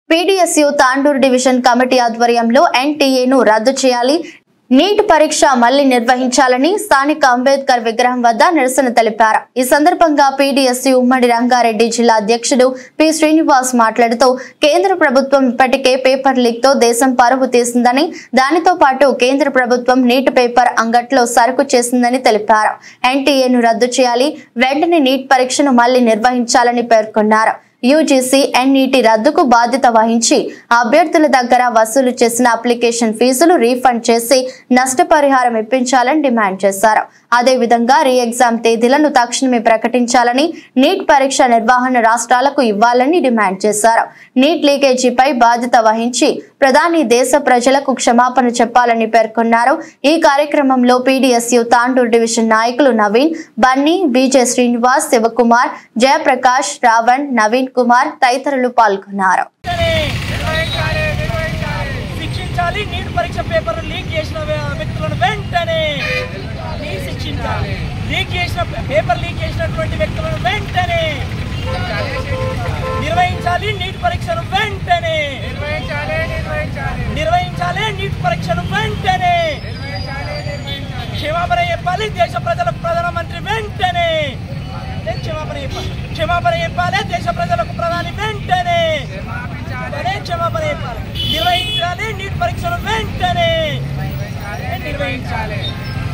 PDSU Tandur division committee ఆధ్వర్యంలో ఎన్టీఏను రద్దు చేయాలి నీట్ పరీక్ష మళ్లీ నిర్వహించాలని స్థానిక అంబేద్కర్ విగ్రహం వద్ద నిరసన తెలిపారు ఈ సందర్భంగా పీడీఎస్యు ఉమ్మడి రంగారెడ్డి జిల్లా అధ్యక్షుడు పి శ్రీనివాస్ మాట్లాడుతూ కేంద్ర ప్రభుత్వం ఇప్పటికే పేపర్ లీక్ తో దేశం పరువు తీసిందని దానితో పాటు కేంద్ర ప్రభుత్వం నీట్ పేపర్ అంగట్లో సరుకు చేసిందని తెలిపారు ఎన్టీఏను రద్దు చేయాలి వెంటనే నీట్ పరీక్షను మళ్లీ నిర్వహించాలని పేర్కొన్నారు యూజీసీ ఎన్ఈటి రద్దుకు బాధ్యత వహించి అభ్యర్థుల దగ్గర వసూలు చేసిన అప్లికేషన్ ఫీజులు రీఫండ్ చేసి నష్టపరిహారం ఇప్పించాలని డిమాండ్ చేశారు అదేవిధంగా రీ ఎగ్జామ్ తేదీలను తక్షణమే ప్రకటించాలని నీట్ పరీక్ష నిర్వహణ రాష్ట్రాలకు ఇవ్వాలని డిమాండ్ చేశారు నీట్ లీకేజీపై బాధ్యత వహించి ప్రధాని దేశ ప్రజలకు క్షమాపణ చెప్పాలని పేర్కొన్నారు ఈ కార్యక్రమంలో పీడీఎస్యు తాండూరు డివిజన్ నాయకులు నవీన్ బన్నీ బీజే శ్రీనివాస్ శివకుమార్ జయప్రకాష్ రావణ్ నవీన్ కుమార్ తదితరులు పాల్గొన్నారు నిర్వహించాలి శిక్షించాలి నీట్ పరీక్ష పేపర్ లీక్ చేసిన వ్య- వ్యక్తులను వెంటనే నీ శిక్షించాలి లీక్ చేసిన పేపర్ లీక్ చేసినటువంటి వ్యక్తులను వెంటనే నిర్వహించాలి నీట్ పరీక్షను వెంటనే నిర్వహించాలి నీట్ పరీక్షను వెంటనే క్షమాపణ చెప్పాలి దేశ ప్రజలకు ప్రధానమంత్రి వెంటనే అదే క్షమాపణ చెప్పాలి క్షమాపణ చెప్పాలి దేశ ప్రజలకు ప్రధాని వెంటనే అదే క్షమాపణ చెప్పాలి నిర్వహించాలి నీట్ పరీక్షను వెంటనే నిర్వహించాలి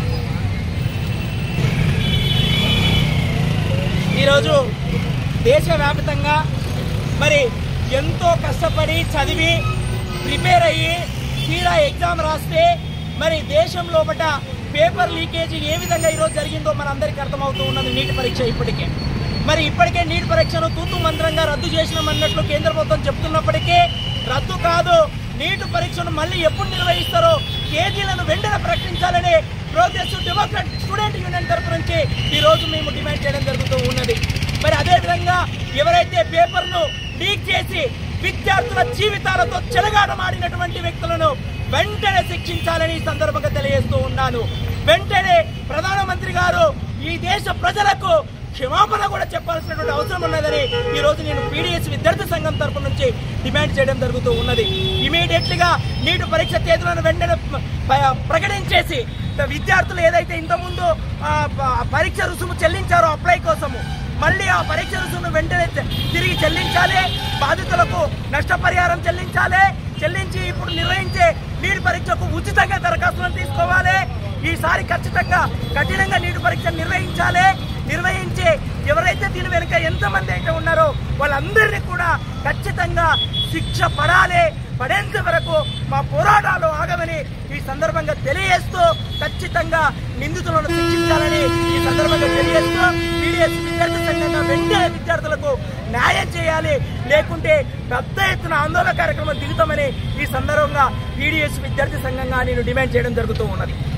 ఈరోజు దేశవ్యాప్తంగా మరి ఎంతో కష్టపడి చదివి ప్రిపేర్ అయ్యి తీరా ఎగ్జామ్ రాస్తే మరి దేశం లోపల పేపర్ లీకేజీ ఏ విధంగా ఈరోజు జరిగిందో మనందరికీ అర్థమవుతూ ఉన్నది నీటి పరీక్ష ఇప్పటికే మరి ఇప్పటికే నీటి పరీక్షను తూతు మంత్రంగా రద్దు చేసినామన్నట్లు కేంద్ర ప్రభుత్వం చెప్తున్నప్పటికీ రద్దు కాదు నీటి పరీక్షను మళ్ళీ ఎప్పుడు నిర్వహిస్తారో తేదీలను వెంటనే ప్రకటించాలని ప్రోగ్రెసివ్ డెమోక్రాటిక్ స్టూడెంట్ యూనియన్ తరపు నుంచి ఈ రోజు మేము డిమాండ్ చేయడం జరుగుతూ ఉన్నది మరి అదే విధంగా ఎవరైతే పేపర్ను లీక్ చేసి విద్యార్థుల జీవితాలతో చెలగాటమాడినటువంటి వ్యక్తులను వెంటనే శిక్షించాలని ఈ సందర్భంగా తెలియజేస్తూ ఉన్నాను వెంటనే ప్రధానమంత్రి గారు ఈ దేశ ప్రజలకు క్షమాపణ కూడా చెప్పాల్సినటువంటి అవసరం ఉన్నదని ఈ రోజు నేను పీడిఎస్ విద్యార్థి సంఘం తరపు నుంచి డిమాండ్ చేయడం జరుగుతూ ఉన్నది ఇమీడియట్లీగా నీటి పరీక్ష తేదీలను వెంటనే ప- ప్రకటించేసి విద్యార్థులు ఏదైతే ఇంతకుముందు ఆ, ప- పరీక్ష రుసుము చెల్లించారో అప్లై కోసము మళ్ళీ ఆ పరీక్ష రుసుమును వెంటనే చె- తిరిగి చెల్లించాలి బాధితులకు నష్టపరిహారం చెల్లించాలి చెల్లించి ఇప్పుడు నిర్వహించే నీటి పరీక్షకు ఉచితంగా దరఖాస్తులను తీసుకోవాలి ఈసారి ఖచ్చితంగా కఠినంగా నీటి పరీక్ష నిర్వహించాలి నిర్వహించి ఎవరైతే దీని వెనుక ఎంతమంది అయితే ఉన్నారో వాళ్ళందరినీ కూడా ఖచ్చితంగా శిక్ష పడాలి పడేంత వరకు మా పోరాటాలు ఆగమని ఈ సందర్భంగా తెలియజేస్తూ ఖచ్చితంగా నిందితులను శిక్షించాలని ఈ సందర్భంగా తెలియజేస్తూ పీడిఎస్ విద్యార్థి సంఘంగా వెంటనే విద్యార్థులకు న్యాయం చేయాలి లేకుంటే పెద్ద ఎత్తున ఆందోళన కార్యక్రమం దిగుతామని ఈ సందర్భంగా పీడిఎస్ విద్యార్థి సంఘంగా నేను డిమాండ్ చేయడం జరుగుతూ ఉన్నది